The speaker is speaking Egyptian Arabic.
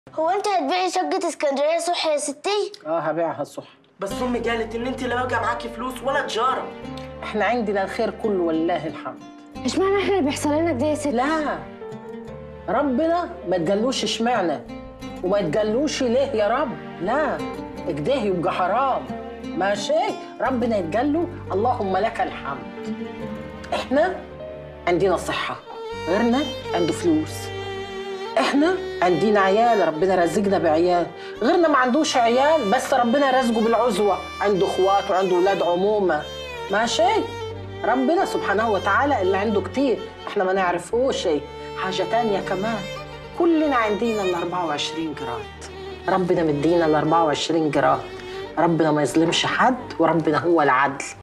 هو انت هتبيعي شقة اسكندرية صح يا ستي؟ اه هبيعها الصح بس امي قالت ان انت لا بقى معاكي فلوس ولا تجاره احنا عندنا الخير كله ولله الحمد اشمعنى احنا اللي بيحصل لنا كده يا ستي؟ لا ربنا ما تقلوش اشمعنى وما تقلوش ليه يا رب لا كده يبقى حرام ماشي ربنا يتقال اللهم لك الحمد احنا عندنا صحة غيرنا عنده فلوس احنا عندنا عيال ربنا رزقنا بعيال غيرنا ما عندوش عيال بس ربنا رزقه بالعزوة عنده اخوات وعنده اولاد عمومة ماشي ربنا سبحانه وتعالى اللي عنده كتير احنا ما نعرفوش شيء حاجة تانية كمان كلنا عندنا ال 24 جراد ربنا مدينا ال 24 جراد ربنا ما يظلمش حد وربنا هو العدل